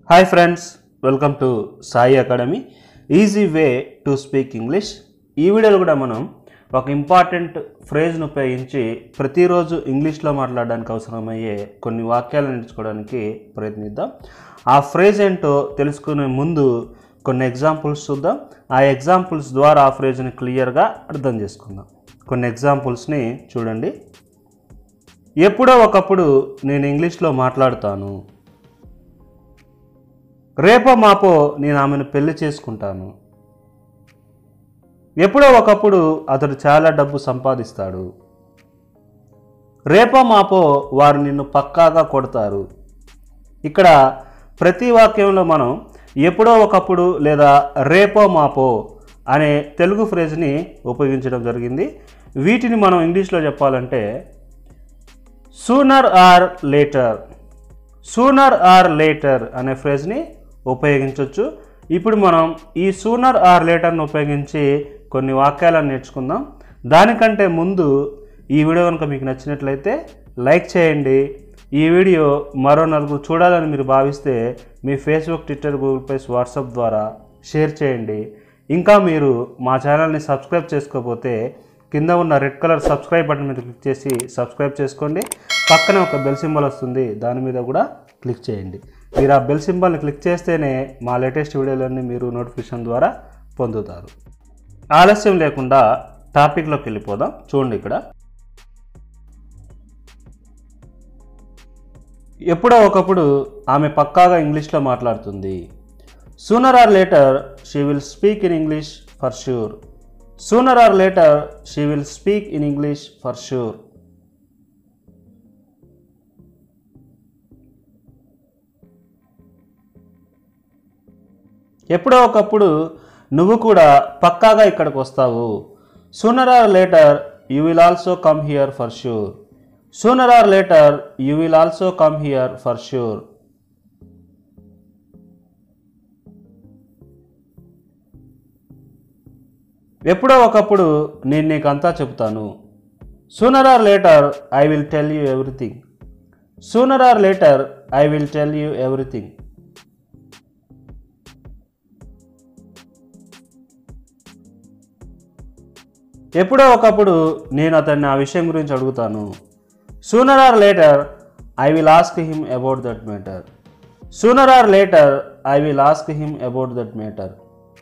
hi friends welcome to Sai academy easy way to speak English ఈ వీడియోలో కూడా మనం ఒక ఇంపార్టెంట్ ఫ్రేజ్ను ఉపయోగించి ప్రతిరోజు ఇంగ్లీష్లో మాట్లాడడానికి అవసరమయ్యే కొన్ని వాక్యాలను నేర్చుకోవడానికి ప్రయత్నిద్దాం ఆ ఫ్రేజ్ ఏంటో తెలుసుకునే ముందు కొన్ని ఎగ్జాంపుల్స్ చూద్దాం ఆ ఎగ్జాంపుల్స్ ద్వారా ఆ ఫ్రేజ్ని క్లియర్గా అర్థం చేసుకుందాం కొన్ని ఎగ్జాంపుల్స్ని చూడండి ఎప్పుడో ఒకప్పుడు నేను ఇంగ్లీష్లో మాట్లాడుతాను రేపో మాపో నేను ఆమెను పెళ్లి చేసుకుంటాను ఎప్పుడో ఒకప్పుడు అతడు చాలా డబ్బు సంపాదిస్తాడు రేపో మాపో వారు నిన్ను పక్కాగా కొడతారు ఇక్కడ ప్రతి వాక్యంలో మనం ఎప్పుడో ఒకప్పుడు లేదా రేపో మాపో అనే తెలుగు ఫ్రేజ్ని ఉపయోగించడం జరిగింది వీటిని మనం ఇంగ్లీష్లో చెప్పాలంటే sooner or later sooner or later అనే ఫ్రేజ్ని ఉపయోగించవచ్చు ఇప్పుడు మనం ఈ సూనర్ ఆర్ లేటర్ను ఉపయోగించి కొన్ని వాక్యాలను నేర్చుకుందాం దానికంటే ముందు ఈ వీడియో కనుక మీకు నచ్చినట్లయితే లైక్ చేయండి ఈ వీడియో మరో నలుగురు చూడాలని మీరు భావిస్తే మీ Facebook Twitter Google plus WhatsApp ద్వారా షేర్ చేయండి ఇంకా మీరు మా ఛానల్ని సబ్స్క్రైబ్ చేసుకోకపోతే కింద ఉన్న రెడ్ కలర్ సబ్స్క్రైబ్ బటన్ మీద క్లిక్ చేసి సబ్స్క్రైబ్ చేసుకోండి పక్కన ఒక బెల్ సింబల్ వస్తుంది దాని మీద కూడా క్లిక్ చేయండి మీరు ఆ బెల్ సింబల్ని క్లిక్ చేస్తేనే మా లేటెస్ట్ వీడియోలన్నీ మీరు నోటిఫికేషన్ ద్వారా పొందుతారు ఆలస్యం లేకుండా టాపిక్లోకి వెళ్ళిపోదాం చూడండి ఇక్కడ ఎప్పుడో ఒకప్పుడు ఆమె పక్కాగా ఇంగ్లీష్లో మాట్లాడుతుంది sooner or later she will speak in English for sure sooner or later she will speak in English for sure ఎప్పుడో ఒకప్పుడు నువ్వు కూడా పక్కాగా ఇక్కడికి వస్తావు sooner or later you will also come here for sure sooner or later you will also come here for sure ఎప్పుడో ఒకప్పుడు నేను నీకంతా చెబుతాను sooner or later I will tell you everything sooner or later I will tell you everything ఎప్పుడో ఒకప్పుడు నేను అతన్ని ఆ విషయం గురించి అడుగుతాను sooner or later I will ask him about that matter sooner or later I will ask him about that matter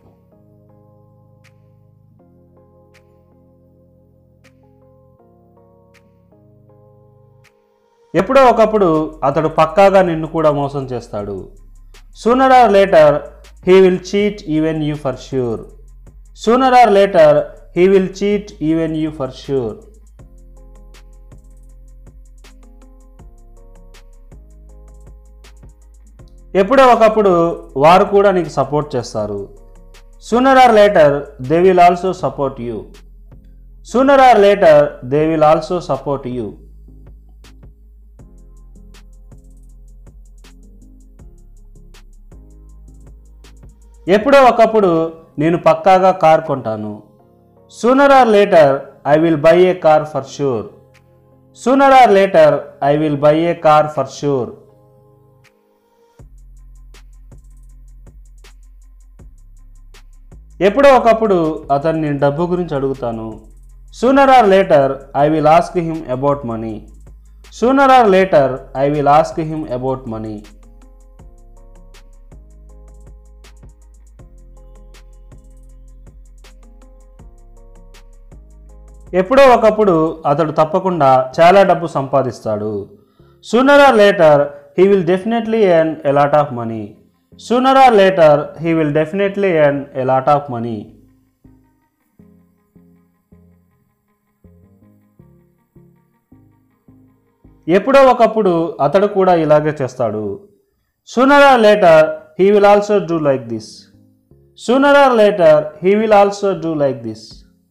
ఎప్పుడో ఒకప్పుడు అతడు పక్కాగా నిన్ను కూడా మోసం చేస్తాడు sooner or later he will cheat even you for sure sooner or later he will cheat even you for sure ఎప్పుడో ఒకప్పుడు వారు కూడా నీకు సపోర్ట్ చేస్తారు sooner or later they will also support you sooner or later they will also support you ఎప్పుడో ఒకప్పుడు నేను పక్కాగా కార్ కొంటాను sooner or later I will buy a car for sure sooner or later I will buy a car for sure ఎప్పుడో ఒకప్పుడు అతన్ని డబ్బు గురించి అడుగుతాను sooner or later I will ask him about money sooner or later I will ask him about money ఎప్పుడో ఒకప్పుడు అతడు తప్పకుండా చాలా డబ్బు సంపాదిస్తాడు sooner or later he will definitely earn a lot of money sooner or later he will definitely earn a lot of money ఎప్పుడో ఒకప్పుడు అతడు కూడా ఇలాగే చేస్తాడు sooner or later he will also do like this sooner or later he will also do like this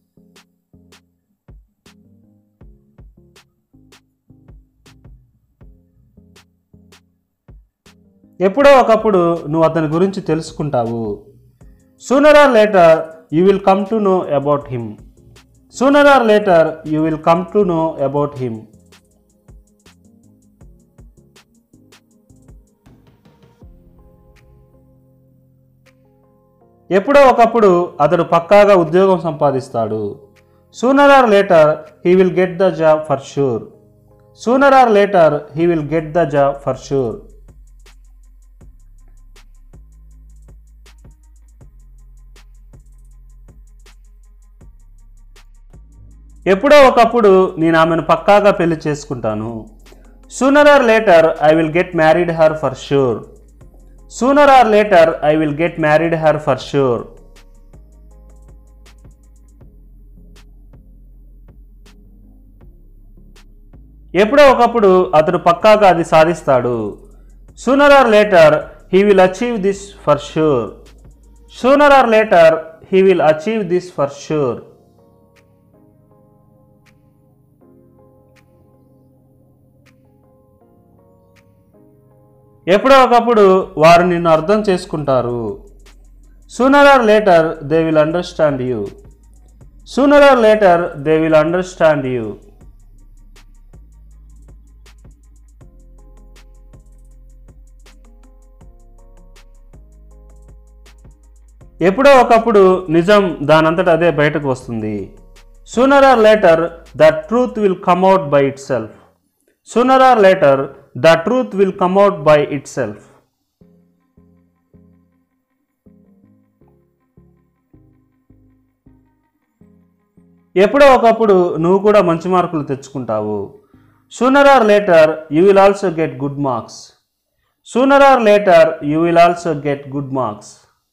ఎప్పుడో ఒకప్పుడు నువ్వు అతని గురించి తెలుసుకుంటావు sooner or later you will come to know about him sooner or later you will come to know about him ఎప్పుడో ఒకప్పుడు అతడు పక్కాగా ఉద్యోగం సంపాదిస్తాడు sooner or later he will get the job for sure sooner or later he will get the job for sure ఎప్పుడో ఒకప్పుడు నేను ఆమెను పక్కాగా పెళ్లి చేసుకుంటాను sooner or later I will get married her for sure sooner or later I will get married her for sure ఎప్పుడో ఒకప్పుడు అతడు పక్కాగా అది సాధిస్తాడు sooner or later he will achieve this for sure sooner or later he will achieve this for sure ఎప్పుడో ఒకప్పుడు వారు నిన్ను అర్థం చేసుకుంటారు sooner or later they will understand you sooner or later they will understand you ఎప్పుడో ఒకప్పుడు నిజం దానంతట అదే బయటకు వస్తుంది sooner or later the truth will come out by itself sooner or later the truth will come out by itself ఎప్పుడో ఒకప్పుడు నువ్వు కూడా మంచి మార్కులు తెచ్చుకుంటావు sooner or later you will also get good marks sooner or later you will also get good marks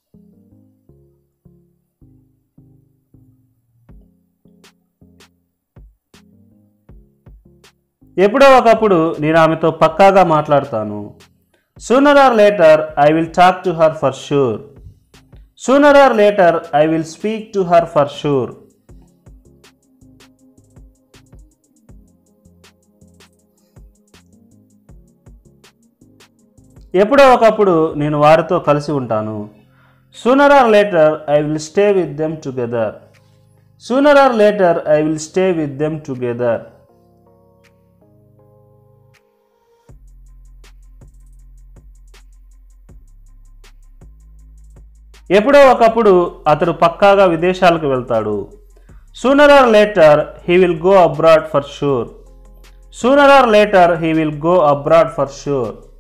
ఎప్పుడో ఒకప్పుడు నేను ఆమెతో పక్కాగా మాట్లాడతాను sooner or later I will talk to her for sure sooner or later I will speak to her for sure ఎప్పుడో ఒకప్పుడు నేను వారితో కలిసి ఉంటాను sooner or later I will stay with them together sooner or later I will stay with them together ఎప్పుడో ఒకప్పుడు అతడు పక్కాగా విదేశాలకు వెళ్తాడు sooner or later he will go abroad for sure sooner or later he will go abroad for sure